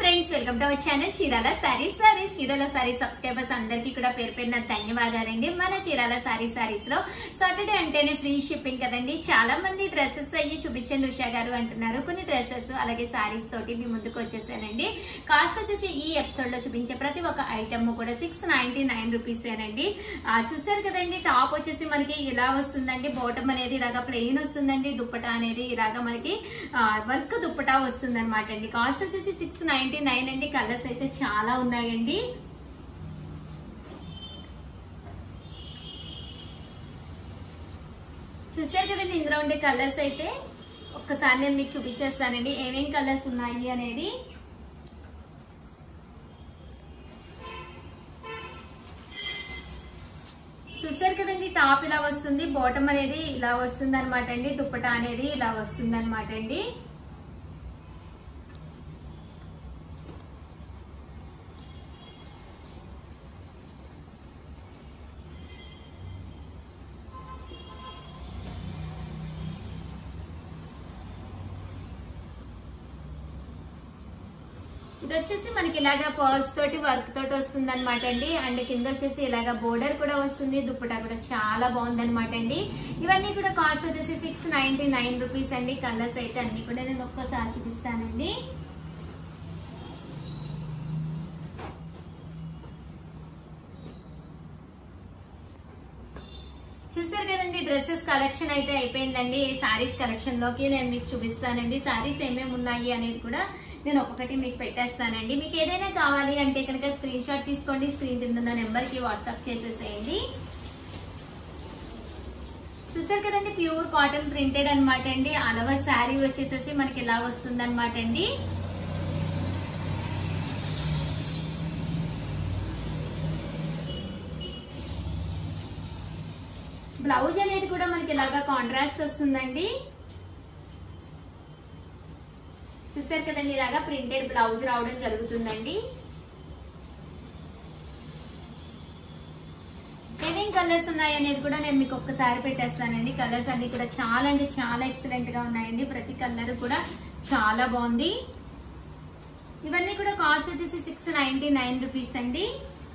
friends welcome to our channel Chirala saris saris Chirala saris subscribers అందరికీ కూడా పేరు పేరున ధన్యవాదాలండి మన చీరాల సారీ సారీస్ లో సాటర్డే అంటేనే ఫ్రీ షిప్పింగ్ కదండి చాలా మంది డ్రెస్సెస్ అయ్యి చూపించండి ఉషా గారు అంటున్నారు కొన్ని డ్రెస్సెస్ అలాగే సారీస్ తోటి మీ ముందుకు వచ్చేసానండి కాస్ట్ వచ్చేసి ఈ ఎపిసోడ్ లో చూపించే ప్రతి ఒక్క ఐటమ్ కూడా సిక్స్ నైన్టీ నైన్ రూపీస్ ఏనండి ఆ, చూసారు కదండి టాప్ వచ్చేసి మనకి ఇలా వస్తుందండి బాటమ్ అనేది ఇలాగా ప్లెయిన్ వస్తుందండి దుప్పటా అనేది ఇలాగా మనకి వర్క్ దుప్పటా వస్తుంది అనమాట అండి కాస్ట్ వచ్చేసి సిక్స్ నైన్టీ నైన్ అండి కలర్స్ అయితే చాలా ఉన్నాయండి చూసారు కదండి ఇందులో ఉండే కలర్స్ అయితే ఒక్కసారి నేను మీకు చూపించేస్తానండి ఏమేం కలర్స్ ఉన్నాయి అనేది చూసారు కదండి టాప్ ఇలా వస్తుంది బాటమ్ అనేది ఇలా వస్తుంది అనమాట అండి దుప్పటా అనేది ఇలా వస్తుంది అనమాట అండి ఇది వచ్చేసి మనకి ఇలాగా పర్ల్స్ తోటి వర్క్ తోటి వస్తుంది అనమాట అండి అండ్ కింద వచ్చేసి ఇలాగా బోర్డర్ కూడా వస్తుంది దుప్పటా కూడా చాలా బాగుంది అనమాట అండి ఇవన్నీ కూడా కాస్ట్ వచ్చేసి సిక్స్ నైన్టీ నైన్ రూపీస్ అండి కలర్స్ అయితే అన్ని కూడా నేను ఒక్కసారి చూపిస్తానండి చూసారు కదండి డ్రెస్సెస్ కలెక్షన్ అయితే అయిపోయిందండి సారీస్ కలెక్షన్ లోకి నేను మీకు చూపిస్తానండి సారీస్ ఏమేమి ఉన్నాయి అనేది కూడా నేను ఒక్కొక్కటి మీకు పెట్టేస్తానండి మీకు ఏదైనా కావాలి అంటే కనుక స్క్రీన్ షాట్ తీసుకోండి స్క్రీన్ కింద ఉన్న నెంబర్ కి వాట్సాప్ చేసేసేయండి చూసారు కదండి ప్యూర్ కాటన్ ప్రింటెడ్ అనమాట అండి అలవర్ శారీ వచ్చేసేసి మనకి ఇలా వస్తుంది అనమాట అండి బ్లౌజ్ అనేది కూడా మనకి ఇలాగా కాంట్రాస్ట్ వస్తుందండి చూసారు కదండి ఇలాగా ప్రింటెడ్ బ్లౌజ్ రావడం జరుగుతుందండి ఏమేం కలర్స్ ఉన్నాయి అనేది కూడా నేను మీకు ఒక్కసారి పెట్టేస్తానండి కలర్స్ అన్ని కూడా చాలా అంటే చాలా ఎక్సలెంట్ గా ఉన్నాయండి ప్రతి కలర్ కూడా చాలా బాగుంది ఇవన్నీ కూడా కాస్ట్ వచ్చేసి సిక్స్ నైన్టీ నైన్ రూపీస్ అండి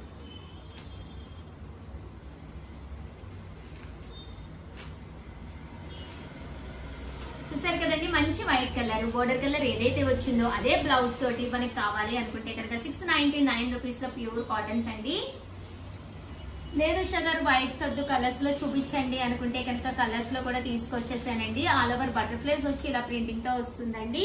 చూసారు కదండి మంచి వైట్ కలర్ బోర్డర్ కలర్ ఏదైతే వచ్చిందో అదే బ్లౌజ్ తోటి మనకి కావాలి అనుకుంటే కనుక సిక్స్ నైన్టీ నైన్ రూపీస్ లో ప్యూర్ కాటన్స్ అండి లేదు షుగర్ వైట్స్ వద్దు కలర్స్ లో చూపించండి అనుకుంటే కనుక కలర్స్ లో కూడా తీసుకొచ్చేసానండి ఆల్ ఓవర్ బటర్ఫ్లైస్ వచ్చి ఇలా ప్రింటింగ్ తో వస్తుందండి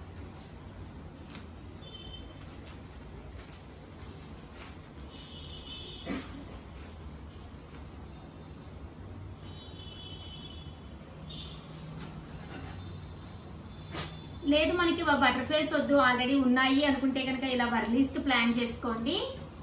లేదు మనకి బటర్ఫ్లైస్ వద్దు ఆల్రెడీ ఉన్నాయి అనుకుంటే కనుక ఇలా వర్లీస్ ప్లాన్ చేసుకోండి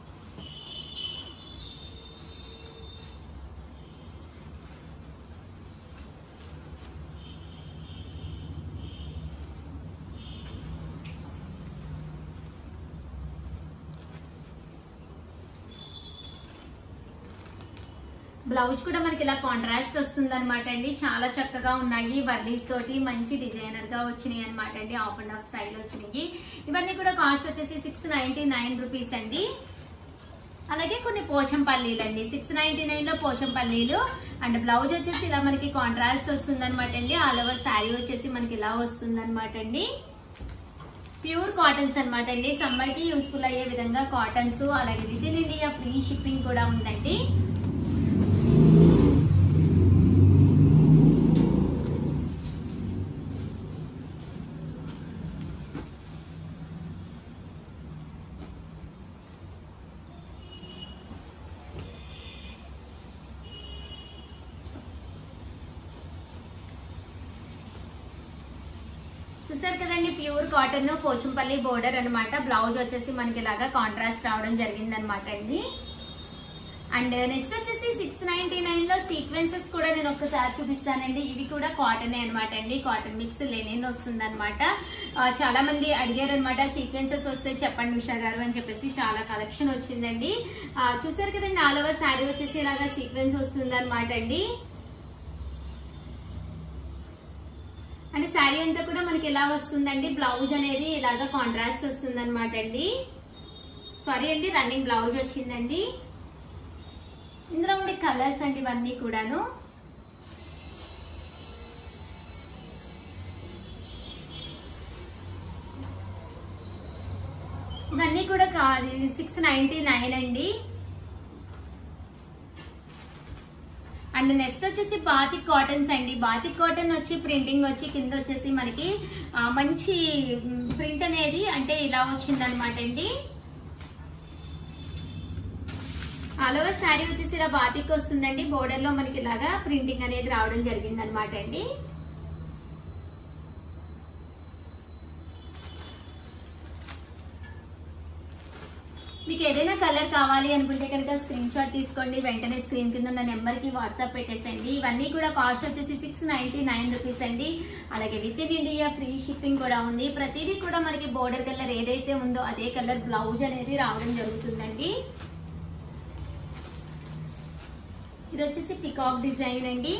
బ్లౌజ్ కూడా మనకి ఇలా కాంట్రాస్ట్ వస్తుంది అనమాట అండి చాలా చక్కగా ఉన్నాయి వర్లీస్ తోటి మంచి డిజైనర్ గా వచ్చినాయి అనమాట అండి ఆఫ్ అండ్ ఆఫ్ స్టైల్ వచ్చినాయి ఇవన్నీ కూడా కాస్ట్ వచ్చేసి సిక్స్ నైన్టీ నైన్ రూపీస్ అండి అలాగే కొన్ని పోచంపల్లీలు అండి సిక్స్ నైన్టీ నైన్ లో పోచంపల్లీలు అండ్ బ్లౌజ్ వచ్చేసి ఇలా మనకి కాంట్రాస్ట్ వస్తుంది అనమాట అండి ఆల్ ఓవర్ శారీ వచ్చేసి మనకి ఇలా వస్తుంది అనమాట అండి ప్యూర్ కాటన్స్ అనమాట అండి సమ్మర్ కి యూస్ఫుల్ అయ్యే విధంగా కాటన్స్ అలాగే within India free shipping కూడా ఉందండి చూసారు కదండి ప్యూర్ కాటన్ పోచంపల్లి బోర్డర్ అన్నమాట బ్లౌజ్ వచ్చేసి మనకి ఇలాగా కాంట్రాస్ట్ రావడం జరిగింది అనమాట అండి అండ్ నెక్స్ట్ వచ్చేసి సిక్స్ నైన్టీ నైన్ లో సీక్వెన్సెస్ కూడా నేను ఒక్కసారి చూపిస్తానండి ఇవి కూడా కాటన్ అనమాట అండి కాటన్ మిక్స్ లెనిన్ వస్తుంది అనమాట చాలా మంది అడిగారు అనమాట సీక్వెన్సెస్ వస్తే చెప్పండి ఉషా గారు అని చెప్పేసి చాలా కలెక్షన్ వచ్చిందండి ఆ, చూసారు కదండి ఆల్ ఓవర్ శారీ వచ్చేసి ఇలాగా సీక్వెన్స్ వస్తుంది అనమాట అండి అంటే శారీ అంతా కూడా మనకి ఎలా వస్తుందండి బ్లౌజ్ అనేది ఇలాగా కాంట్రాస్ట్ వస్తుంది అనమాట అండి సారీ అండి రన్నింగ్ బ్లౌజ్ వచ్చిందండి ఇందులో ఉండే కలర్స్ అండి ఇవన్నీ కూడాను ఇవన్నీ కూడా సిక్స్ నైన్టీ నైన్ అండి అండ్ నెక్స్ట్ వచ్చేసి బాతిక్ కాటన్స్ అండి బాతిక్ కాటన్ వచ్చి ప్రింటింగ్ వచ్చి కింద వచ్చేసి మనకి ఆ, మంచి ప్రింట్ అనేది అంటే ఇలా వచ్చింది అనమాట అండి ఆల్ ఓవర్ శారీ వచ్చేసి ఇలా బాతిక్ వస్తుందండి బోర్డర్ లో మనకి ఇలాగా ప్రింటింగ్ అనేది రావడం జరిగింది అనమాట అండి మీకు ఏదైనా కలర్ కావాలి అనుకుంటే కనుక స్క్రీన్ షాట్ తీసుకోండి వెంటనే స్క్రీన్ కింద ఉన్న నెంబర్ కి వాట్సాప్ పెట్టేసండి ఇవన్నీ కూడా కాస్ట్ వచ్చేసి సిక్స్ నైన్టీ నైన్ రూపీస్ అండి అలాగే within India free shipping కూడా ఉంది ప్రతిదీ కూడా మనకి బోర్డర్ కలర్ ఏదైతే ఉందో అదే కలర్ బ్లౌజ్ అనేది రావడం జరుగుతుందండి ఇది వచ్చేసి పికాక్ డిజైన్ అండి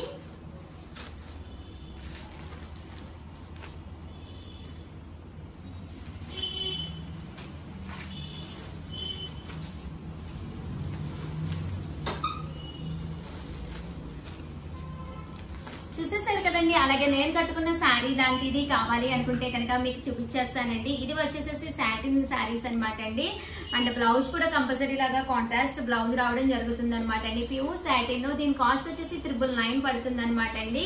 చూసేసారు కదండి అలాగే నేను కట్టుకున్న శారీ లాంటిది కావాలి అనుకుంటే కనుక మీకు చూపించేస్తానండి ఇది వచ్చేసేసి సాటిన్ శారీస్ అన్నమాట అండి అండ్ బ్లౌజ్ కూడా కంపల్సరీ లాగా కాంట్రాస్ట్ బ్లౌజ్ రావడం జరుగుతుంది అనమాట అండి ప్యూర్ సాటిన్ దీని కాస్ట్ వచ్చేసి త్రిబుల్ నైన్ పడుతుంది అనమాట అండి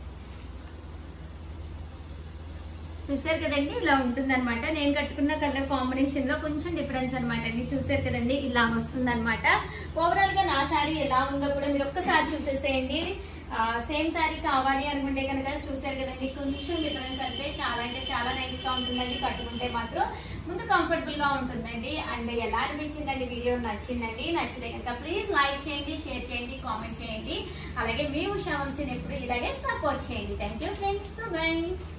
చూసారు కదండి ఇలా ఉంటుంది అనమాట నేను కట్టుకున్న కలర్ కాంబినేషన్ లో కొంచెం డిఫరెన్స్ అనమాట అండి చూసారు కదండి ఇలా వస్తుంది అనమాట ఓవరాల్ గా నా శారీ ఎలా ఉందో కూడా మీరు ఒక్కసారి చూసేసేయండి సేమ్ శారీ కావాలి అనుకుంటే కనుక చూసారు కదండి కొంచెం డిఫరెన్స్ అంటే చాలా అంటే చాలా నైస్ గా ఉంటుందండి కట్టుకుంటే మాత్రం ముందు కంఫర్టబుల్ గా ఉంటుందండి అండ్ ఎలా అనిపించిందండి వీడియో నచ్చిందండి నచ్చితే కనుక ప్లీజ్ లైక్ చేయండి షేర్ చేయండి కామెంట్ చేయండి అలాగే మీ ఉషా వంశీని ఎప్పుడు ఇలాగే సపోర్ట్ చేయండి థ్యాంక్ యూ ఫ్రెండ్స్ బై